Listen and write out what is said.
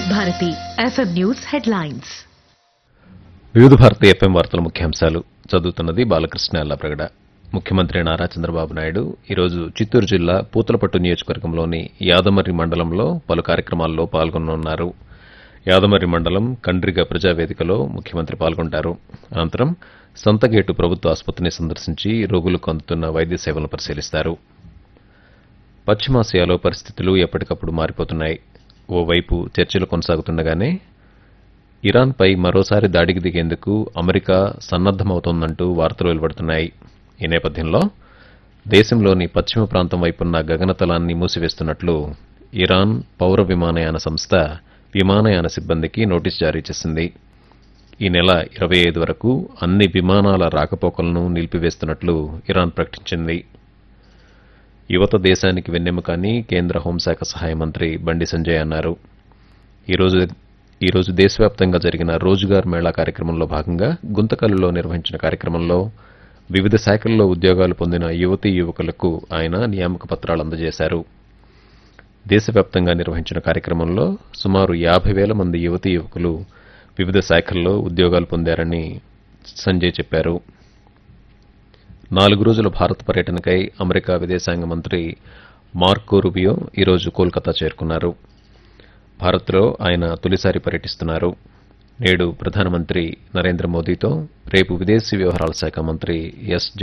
Bharati FM news headlines వివిధ Bharati FM వార్తల ముఖ్యాంశాలు చదువుతున్నది బాలకృష్ణ అల్లప్రగడ ముఖ్యమంత్రి నారా చంద్రబాబు నాయుడు ఈరోజు చిత్తూరు జిల్లా పూతలపట్టు నియోజకవర్గంలోని యాదమర్రి మండలంలో పలు కార్యక్రమాల్లో పాల్గొనున్నారు యాదమర్రి మండలం కండ్రిగ ప్రజావేదికలో ముఖ్యమంత్రి పాల్గొంటారు అనంతరం సంతగేటు ప్రభుత్వ ఆసుపత్రిని సందర్శించి రోగులకు అందుతున్న వైద్య సేవలను పరిశీలిస్తారు పశ్చిమాసియాలో పరిస్థితులు ఎప్పటికప్పుడు మారిపోతున్నాయి ఓవైపు చర్చలు కొనసాగుతుండగానే ఇరాన్పై మరోసారి దాడికి దిగేందుకు అమెరికా సన్నద్దమవుతోందంటూ వార్తలు వెలువడుతున్నాయి ఈ నేపథ్యంలో దేశంలోని పశ్చిమ ప్రాంతం వైపున్న గగనతలాన్ని మూసివేస్తున్నట్లు ఇరాన్ పౌర విమానయాన సంస్థ విమానయాన సిబ్బందికి నోటీసు జారీ చేసింది ఈ నెల ఇరవై ఐదు వరకు అన్ని విమానాల రాకపోకలను నిలిపివేస్తున్నట్లు ఇరాన్ ప్రకటించింది యువత దేశానికి వెన్నెముక అని కేంద్ర హోంశాఖ సహాయ మంత్రి బండి సంజయ్ అన్నారు ఈరోజు ఈరోజు దేశవ్యాప్తంగా జరిగిన రోజ్గార్ మేళా కార్యక్రమంలో భాగంగా గుంతకల్లులో నిర్వహించిన కార్యక్రమంలో వివిధ శాఖల్లో ఉద్యోగాలు పొందిన యువతీ యువకులకు ఆయన నియామక పత్రాలు అందజేశారు దేశవ్యాప్తంగా నిర్వహించిన కార్యక్రమంలో సుమారు యాభై వేల మంది యువతీ యువకులు వివిధ శాఖల్లో ఉద్యోగాలు పొందారని సంజయ్ చెప్పారు నాలుగు రోజుల భారత్ పర్యటనకై అమెరికా విదేశాంగ మంత్రి మార్కో రుబియో ఈరోజు కోల్కతా చేరుకున్నారు భారత్లో ఆయన తొలిసారి పర్యటిస్తున్నారు నేడు ప్రధానమంత్రి నరేంద్ర మోదీతో రేపు విదేశీ వ్యవహారాల శాఖ మంత్రి ఎస్